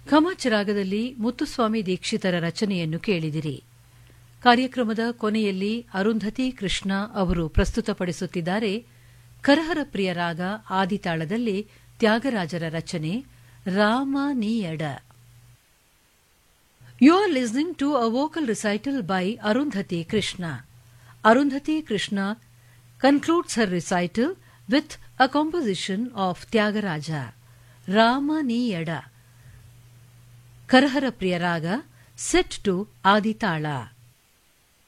ಖಮಚ್ ರಾಗದಲ್ಲಿ ಮುತ್ತುಸ್ವಾಮಿ ದೀಕ್ಷಿತರ ರಚನೆಯನ್ನು ಕೇಳಿದಿರಿ ಕಾರ್ಯಕ್ರಮದ ಕೊನೆಯಲ್ಲಿ ಅರುಂಧತಿ ಕೃಷ್ಣ ಅವರು ಪ್ರಸ್ತುತಪಡಿಸುತ್ತಿದ್ದಾರೆ ಕರಹರ ಪ್ರಿಯ ರಾಗ ಆದಿತಾಳದಲ್ಲಿ ತ್ಯಾಗರಾಜರ ರಚನೆ Rama Neeyada you are listening to a vocal recital by Arundhati Krishna Arundhati Krishna concludes her recital with a composition of Thyagaraja Rama Neeyada Kharaharapriya raga set to ಆದಿತಾಳ